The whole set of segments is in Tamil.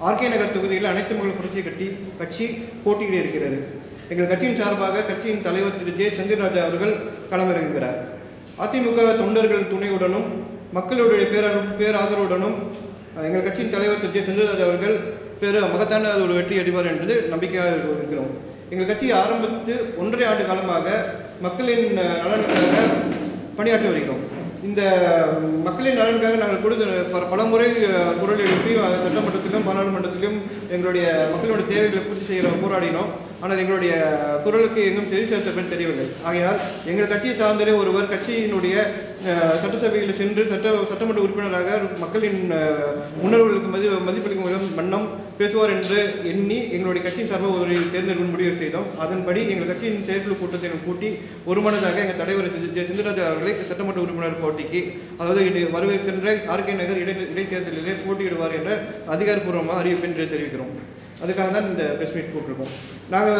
ஆர்கே நகர் தொகுதியில் அனைத்து மக்கள் புரட்சி கட்டி கட்சி போட்டியிட இருக்கிறது எங்கள் கட்சியின் சார்பாக கட்சியின் தலைவர் திரு ஜே செந்தில்ராஜா அவர்கள் களமிறங்குகிறார் அதிமுக தொண்டர்கள் துணையுடனும் மக்களுடைய பேர பேராதரவுடனும் எங்கள் கட்சியின் தலைவர் திரு ஜே செந்தில்ராஜா அவர்கள் பெரு மகத்தான ஒரு வெற்றி அடிவார் என்று நம்பிக்கையாக இருக்கிறோம் எங்கள் கட்சி ஆரம்பித்து ஒன்றரை ஆண்டு காலமாக மக்களின் அஹ், நலனுக்காக பணியாற்றி வருகிறோம் இந்த மக்களின் நலனுக்காக நாங்கள் கொடுத்த பல- பல முறை அஹ், குரல் எழுப்பி அஹ், சட்டமன்றத்திலும் பாராளுமன்றத்திலும் எங்களுடைய மக்களுடைய தேவைகளை பூர்த்தி செய்கிற போராடினோம் ஆனால் எங்களுடைய குரலுக்கு எங்கும் செவி சேர்த்தப்பட்டு தெரியவில்லை ஆகையால் எங்கள் கட்சியை சார்ந்தே ஒருவர் கட்சியினுடைய அஹ், சட்டசபையில் சென்று சட்ட சட்டமன்ற உறுப்பினராக மக்களின் அஹ், உணர்வுகளுக்கு மதி மதிப்பளிக்கும் விதம் வண்ணம் பேசுவார் என்று எண்ணி எங்களுடைய கட்சியின் சார்பாக ஒரு தேர்ந்தெடுக்கும் முடிவு செய்தோம் அதன்படி எங்கள் கட்சியின் செயற்குழு கூட்டத்தை நாங்கள் கூட்டி ஒருமனதாக எங்கள் தலைவர் சி- ஜெ. செந்திராஜா அவர்களை சட்டமன்ற உறுப்பினர் போட்டிக்கு அதாவது இது வரவேற்கின்ற ஆர்கே நகர் இடை இடைத்தேர்தலிலே போட்டியிடுவார் என்ற அதிகாரப்பூர்வமாக அறிவிப்பு என்று தெரிவிக்கிறோம் அதுக்காக தான் இந்த ப்ரெஸ் மீட் கூப்பிட்டுருக்கோம் நாங்கள்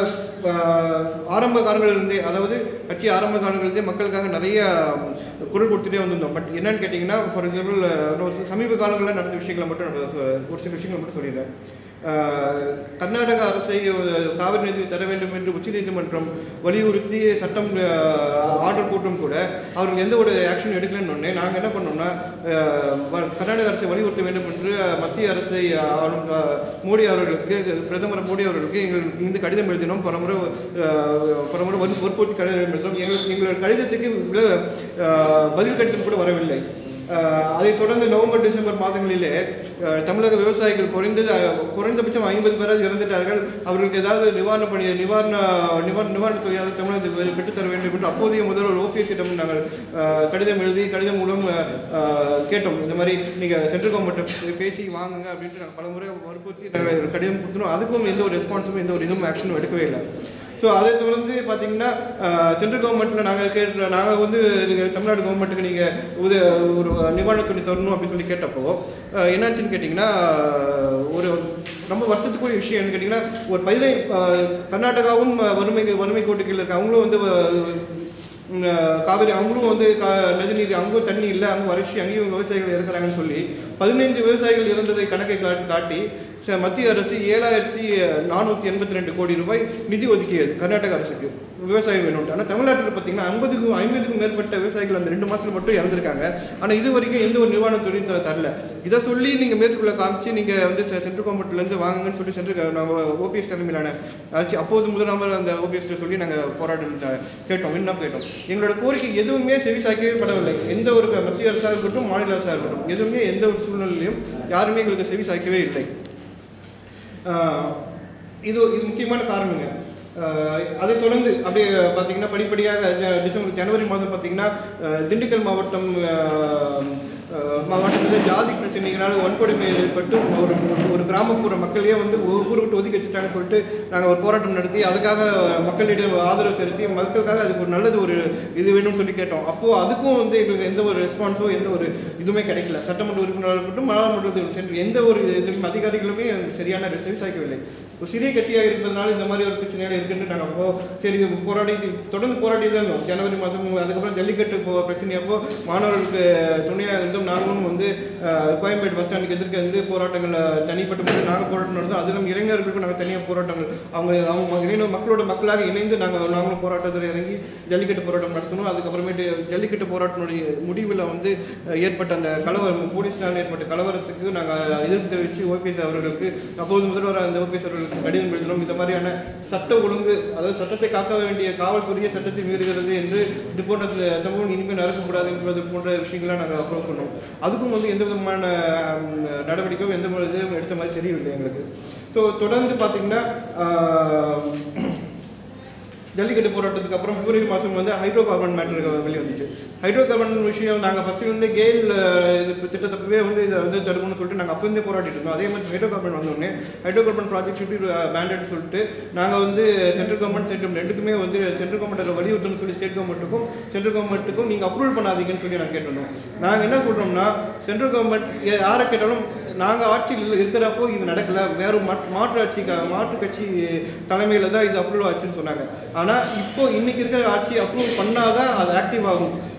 ஆரம்ப காலங்களிலிருந்தே அதாவது கட்சி ஆரம்ப காலங்களிலிருந்தே மக்களுக்காக நிறைய குரல் கொடுத்துட்டே வந்திருந்தோம் பட் என்னன்னு கேட்டிங்கன்னா ஃபார் எக்ஸாம்பிள் சமீப காலங்களில் நடந்த விஷயங்களை மட்டும் நான் சொ- ஒரு சில விஷயங்களை மட்டும் சொல்லிடுறேன் ஆஹ் கர்நாடக அரசை அஹ், காவிரி நீதி தர வேண்டும் என்று உச்சநீதிமன்றம் வலியுறுத்தி சட்டம் ஆர்டர் போட்டும் கூட அவர்கள் எந்த ஒரு ஆக்ஷன் எடுக்கலன்னு ஒன்று நாங்கள் என்ன பண்ணோம்னா ஆஹ், வ- கர்நாடக அரசை வலியுறுத்த வேண்டும் என்று அஹ், மத்திய அரசை ஆளும் அஹ், மோடி அவர்களுக்கு பிரதமர் மோடி அவர்களுக்கு எங்கள் இந்த கடிதம் எழுதினோம் பலமுறை அஹ், பலமுறை வற்பு- வற்புறுத்தி கடிதம் எழுதினோம் எங்கள் எங்களோட கடிதத்துக்கு வில- ஆஹ், பதில் கடிதம் கூட வரவில்லை ஆஹ் அதைத் தொடர்ந்து நவம்பர் டிசம்பர் மாதங்களிலே ஆஹ் தமிழக விவசாயிகள் குறைந்தது ஆஹ் குறைந்தபட்சம் ஐம்பது பேராவது இறந்துட்டார்கள் அவர்களுக்கு ஏதாவது நிவாரண பணி நிவாரண நிவாரண நிவாரண தொகையாக தமிழகத்தில் பெற்றுத்தர வேண்டும் என்று அப்போதைய முதல்வர் ஓபிஎஸ்ஸிடம் நாங்கள் ஆஹ் கடிதம் எழுதி கடிதம் மூலம் ஆஹ் கேட்டோம் இந்த மாதிரி நீங்கள் சென்ட்ரல் கவர்மெண்ட்டை பேசி வாங்குங்க அப்படின்ட்டு நாங்கள் பலமுறை வற்புறுத்தி நாங்கள் கடிதம் கொடுத்தோம் அதுக்கும் எந்த ஒரு ரெஸ்பான்ஸும் எந்த ஒரு இதுவும் ஆக்ஷனும் எடுக்கவே இல்லை ஸோ அதை தொடர்ந்து பார்த்தீங்கன்னா சென்ட்ரல் கவர்மெண்ட்டில் நாங்கள் கேட்ட நாங்கள் வந்து நீங்கள் தமிழ்நாடு கவர்மெண்ட்டுக்கு நீங்கள் உத ஒரு நிவாரண துணி தரணும் அப்படின்னு சொல்லி கேட்டப்போ அஹ், என்னாச்சுன்னு கேட்டிங்கன்னா அஹ், ஒரு ரொம்ப வருத்தத்துக்குரிய விஷயம் என்னன்னு கேட்டிங்கன்னா ஒரு பதினை அஹ், கர்நாடகாவும் வறுமை வறுமை கோட்டுகளில் இருக்க அவங்களும் வந்து அஹ், உம், அஹ், காவிரி அவங்களும் வந்து கா நதிநீர் அவங்களும் தண்ணி இல்லை அங்கே வறட்சி அங்கேயும் விவசாயிகள் இருக்கிறாங்கன்னு சொல்லி பதினைஞ்சு விவசாயிகள் இறந்ததை கணக்கை காட்டி காட்டி ச- மத்திய அரசு ஏழாயிரத்தி நானூற்றி எண்பத்தி ரெண்டு கோடி ரூபாய் நிதி ஒதுக்கியது கர்நாடக அரசுக்கு விவசாயம் வேணும்ட்டு ஆனால் தமிழ்நாட்டில் பார்த்தீங்கன்னா ஐம்பதுக்கும் ஐம்பதுக்கும் மேற்பட்ட விவசாயிகள் அந்த ரெண்டு மாதத்துல மட்டும் இறந்துருக்காங்க ஆனால் இது வரைக்கும் எந்த ஒரு நிவாரண தொகை த- தரல இதை சொல்லி நீங்கள் மேற்கொள்ள காமிச்சு நீங்கள் வந்து செ- சென்ட்ரல் கவர்மெண்ட்லேருந்து வாங்குங்கன்னு சொல்லி சென்ட்ரல் நம்ம ஓபிஎஸ் தலைமையிலான ஆட்சி அப்போது முதலமைச்சர் அந்த ஓபிஎஸ் சொல்லி நாங்கள் போராட்டம் த- கேட்டோம் விண்ணப்பம் கேட்டோம் எங்களோட கோரிக்கை எதுவுமே செவிசாய்க்கவே படவில்லை எந்த ஒரு க- மத்திய அரசாக இருக்கட்டும் மாநில அரசாக இருக்கட்டும் எதுவுமே எந்த ஒரு சூழ்நிலையிலும் யாருமே எங்களுக்கு செவி சாய்க்கவே இல்லை ஆஹ் இது இது முக்கியமான காரணங்க ஆஹ் அதைத் தொடர்ந்து அப்படியே பார்த்தீங்கன்னா படிப்படியாக ஜ- டிசம்பர் ஜனவரி மாதம் பார்த்தீங்கன்னா ஆஹ் திண்டுக்கல் மாவட்டம் ஆஹ் ஆஹ் மாவட்டத்தில் ஜாதி பிரச்சனைகளால் வன்கொடுமை ஏற்பட்டு ஒரு ஒரு- ஒரு கிராமப்புற மக்களையே வந்து ஒரு ஊரை விட்டு ஒதுக்கி வச்சுட்டாங்கன்னு சொல்லிட்டு நாங்கள் ஒரு போராட்டம் நடத்தி அதுக்காக மக்களிடம் ஆதரவு செலுத்தி மக்களுக்காக அதுக்கு ஒரு நல்லது ஒரு இது வேணும்னு சொல்லி கேட்டோம் அப்போது அதுக்கும் வந்து எங்களுக்கு எந்த ஒரு ரெஸ்பான்ஸோ எந்த ஒரு இதுவுமே கிடைக்கல சட்டமன்ற உறுப்பினராக இருக்கட்டும் நாடாளுமன்றத்தில் சென்று எந்த ஒரு இதுவும் அதிகாரிகளுமே சரியான செவி சாய்க்கவில்லை ஒரு சிறிய கட்சியாக இருப்பதனால இந்த மாதிரி ஒரு பிரச்சனைகள் இருக்குன்னு நாங்கள் அப்போ சரி போராடி தொடர்ந்து போராடி தான் இருந்தோம் ஜனவரி மாதம் அதுக்கப்புறம் ஜல்லிக்கட்டு போ பிரச்சனையப்போ மாணவர்களுக்கு துணையாக இருந்தோம் நாங்களும் வந்து அஹ், கோயம்பேடு பஸ் ஸ்டாண்டுக்கு எதிர்க்க வந்து போராட்டங்கள் தனிப்பட்ட முறையில் நாங்கள் போராட்டம் நடந்தோம் அதிலும் இளைஞர்களுக்கும் நாங்கள் தனியாக போராட்டங்கள் அவங்க அவங்க இளைஞர் மக்களோட மக்களாக இணைந்து நாங்கள் நாங்களும் போராட்டத்தில் இறங்கி ஜல்லிக்கட்டு போராட்டம் நடத்தணும் அதுக்கப்புறமேட்டு ஜல்லிக்கட்டு போராட்டத்தினுடைய முடிவில் வந்து அஹ், ஏற்பட்ட அந்த கலவரம் போலீஸ்னால் ஏற்பட்ட கலவரத்துக்கு நாங்கள் எதிர்ப்பு தெரிவித்து ஓபிஎஸ் அவர்களுக்கு அப்போது முதல்வர் அந்த ஓபிஎஸ் அவர்களுக்கு கடிதம் எழுதினோம் இந்த மாதிரியான சட்ட ஒழுங்கு அதாவது சட்டத்தை காக்க வேண்டிய காவல்துறையே சட்டத்தை மீறுகிறது என்று இது போன்ற சம்பவம் இனிமேல் நடக்கக்கூடாது என்பது போன்ற விஷயங்கள்லாம் நாங்கள் அப்புறம் சொன்னோம் அதுக்கும் வந்து எந்த விதமான ஹம், நடவடிக்கையும் எந்த ஒரு இதுவும் எடுத்த மாதிரி தெரியவில்லை எங்களுக்கு ஸோ தொடர்ந்து பார்த்தீங்கன்னா ஆஹ், ஜல்லிக்கட்டு போராட்டத்துக்கு அப்புறம் பிப்ரவரி மாதம் வந்து ஹைட்ரோ கார்பன் மேட்டர் வெளியே வந்துச்சு ஹைட்ரோ கார்பன் விஷயம் நாங்கள் ஃபஸ்ட்டு வந்து கேல் அஹ், இது திட்டத்தப்பவே வந்து இதை வந்து தடுக்கணும்னு சொல்லிட்டு நாங்கள் அப்போ இருந்தே போராடிட்டு இருந்தோம் அதே மாதிரி ஹைட்ரோ கார்பன் வந்தோடனே ஹைட்ரோ கார்பன் ப்ராஜெக்ட் ஷிஃப்ட் பேண்டட் சொல்லிட்டு நாங்கள் வந்து சென்ட்ரல் கவர்மெண்ட் சென்ட்ரல் ரெண்டுக்குமே வந்து சென்ட்ரல் கவர்மெண்ட் வலியுறுத்தணும்னு சொல்லி ஸ்டேட் கவர்மெண்ட்டுக்கும் சென்ட்ரல் கவர்மெண்ட்டுக்கும் நீங்கள் அப்ரூவல் பண்ணாதீங்கன்னு சொல்லி நாங்கள் கேட்டிருந்தோம் நாங்கள் என்ன சொல்கிறோம்னா சென்ட்ரல் கவர்மெண்ட் யாரை கேட்டாலும் நாங்கள் ஆட்சியில் இருக்கிறப்போ இது நடக்கல வேறு மாற்று மாற்று ஆட்சி க- மாற்று கட்சி தலைமையில் தான் இது அப்ரூவல் ஆச்சுன்னு சொன்னாங்க ஆனால் இப்போ இன்னைக்கு இருக்கிற ஆட்சி அப்ரூவல் பண்ணாதான் அது ஆக்டிவ் ஆகும்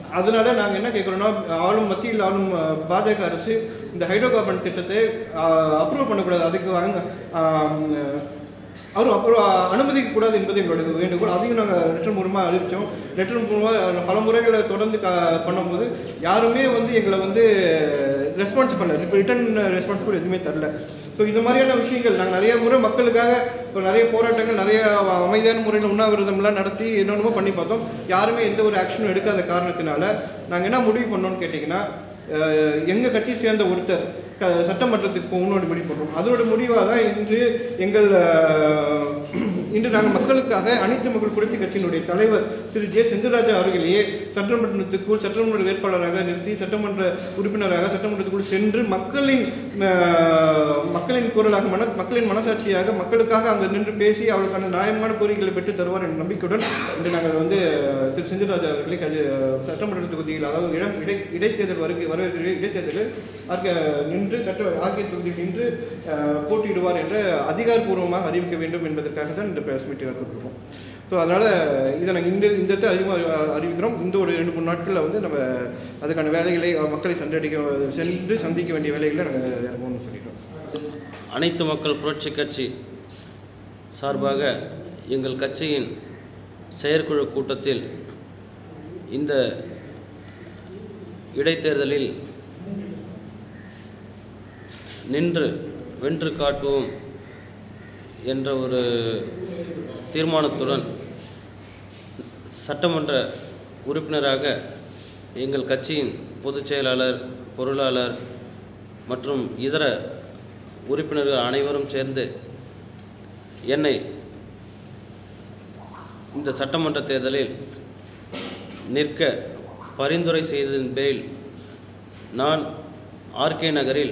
அதனால நாங்கள் என்ன கேட்குறோன்னா ஆளும் மத்தியில் ஆளும் அஹ், பாஜக அரசு இந்த ஹைட்ரோ கார்பன் திட்டத்தை அப்ரூவல் பண்ணக்கூடாது அதுக்கு வாங்க அவர் அப்புறம் அனுமதிக்க கூடாது என்பது எங்களுடைய வேண்டுகோள் அதையும் நாங்கள் லெட்டர் மூலமாக அறிவித்தோம் லெட்டர் மூலமாக பல முறைகளை தொடர்ந்து க பண்ணும்போது யாருமே வந்து எங்களை வந்து ரெஸ்பான்ஸ் பண்ணல இப்போ ரிட்டன் ரெஸ்பான்சிபிள் எதுவுமே தரல ஸோ இந்த மாதிரியான விஷயங்கள் நாங்கள் நிறைய முறை மக்களுக்காக இப்போ நிறைய போராட்டங்கள் நிறைய அ- அமைதியான முறையில் உண்ணாவிரதம்லாம் நடத்தி என்னென்னமோ பண்ணி பார்த்தோம் யாருமே எந்த ஒரு ஆக்ஷனும் எடுக்காத காரணத்தினால நாங்கள் என்ன முடிவு பண்ணோம்னு கேட்டிங்கன்னா எங்கள் கட்சி சேர்ந்த ஒருத்தர் க சட்டமன்றத்துக்கு போகணும்னு முடிவு பண்ணோம் அதோட முடிவாக தான் இன்று எங்கள் அஹ், இன்று நாங்கள் மக்களுக்காக அனைத்து மக்கள் புரட்சி கட்சியினுடைய தலைவர் திரு ஜே செந்தில்ராஜா அவர்களையே சட்டமன்றத்துக்குள் சட்டமன்ற வேட்பாளராக நிறுத்தி சட்டமன்ற உறுப்பினராக சட்டமன்றத்துக்குள் சென்று மக்களின் அஹ், மக்களின் குரலாக மன மக்களின் மனசாட்சியாக மக்களுக்காக அங்கே நின்று பேசி அவர்களுக்கான நியாயமான கோரிக்கைகளை பெற்று தருவார் என்ற நம்பிக்கையுடன் இன்று நாங்கள் வந்து அஹ், திரு செந்தில்ராஜா அவர்களை கஜ சட்டமன்ற தொகுதியில் அதாவது இடம் இடை இடைத்தேர்தல் வருகை வரவேற்கிற இடைத்தேர்தலில் ஆர்கே நின்று சட்ட ஆர்கே தொகுதியில் நின்று அஹ், போட்டியிடுவார் என்று அதிகாரப்பூர்வமாக அறிவிக்க வேண்டும் என்பதற்காக தான் இந்த பிரஸ் மீட்டிங் கொடுத்துருக்கோம் ஸோ அதனால் இதை நாங்கள் இந்த இந்த இடத்துல அறிமுக அறிவிக்கிறோம் இந்த ஒரு ரெண்டு மூணு நாட்களில் வந்து நம்ம அதுக்கான வேலைகளை அஹ், மக்களை சந்தடிக்க சென்று சந்திக்க வேண்டிய வேலைகளை நாங்கள் இறங்கணும்னு சொல்லிட்டோம் அனைத்து மக்கள் புரட்சி கட்சி சார்பாக எங்கள் கட்சியின் செயற்குழு கூட்டத்தில் இந்த இடைத்தேர்தலில் நின்று வென்று காட்டுவோம் என்ற ஒரு தீர்மானத்துடன் சட்டமன்ற உறுப்பினராக எங்கள் கட்சியின் பொதுச் செயலாளர் பொருளாளர் மற்றும் இதர உறுப்பினர்கள் அனைவரும் சேர்ந்து என்னை இந்த சட்டமன்ற தேர்தலில் நிற்க பரிந்துரை செய்ததின் பேரில் நான் ஆர்கே நகரில்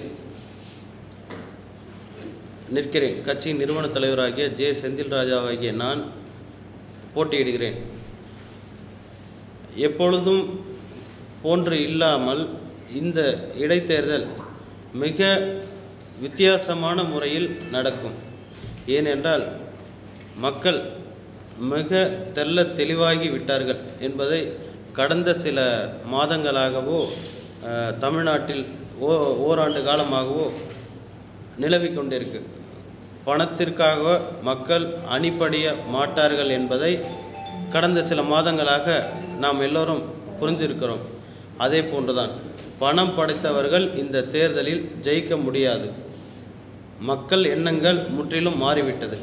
நிற்கிறேன் கட்சியின் நிறுவன தலைவராகிய ஜே செந்தில் ராஜாவாகிய நான் போட்டியிடுகிறேன் எப்பொழுதும் போன்று இல்லாமல் இந்த இடைத்தேர்தல் மிக வித்தியாசமான முறையில் நடக்கும் ஏனென்றால் மக்கள் மிக தெள்ள தெளிவாகி விட்டார்கள் என்பதை கடந்த சில மாதங்களாகவோ அஹ், தமிழ்நாட்டில் ஓ ஓராண்டு காலமாகவோ நிலவிக் கொண்டிருக்கு பணத்திற்காக மக்கள் அணிபடிய மாட்டார்கள் என்பதை கடந்த சில மாதங்களாக நாம் எல்லோரும் புரிந்திருக்கிறோம் அதே போன்றுதான் பணம் படைத்தவர்கள் இந்த தேர்தலில் ஜெயிக்க முடியாது மக்கள் எண்ணங்கள் முற்றிலும் மாறிவிட்டது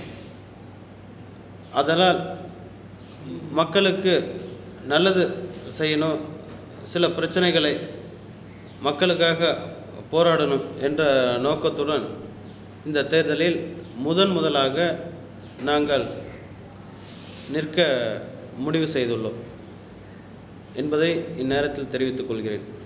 அதனால் மக்களுக்கு நல்லது செய்யணும் சில பிரச்சனைகளை மக்களுக்காக போராடணும் என்ற நோக்கத்துடன் இந்த தேர்தலில் முதன் முதலாக நாங்கள் நிற்க முடிவு செய்துள்ளோம் என்பதை இந்நேரத்தில் தெரிவித்துக் கொள்கிறேன்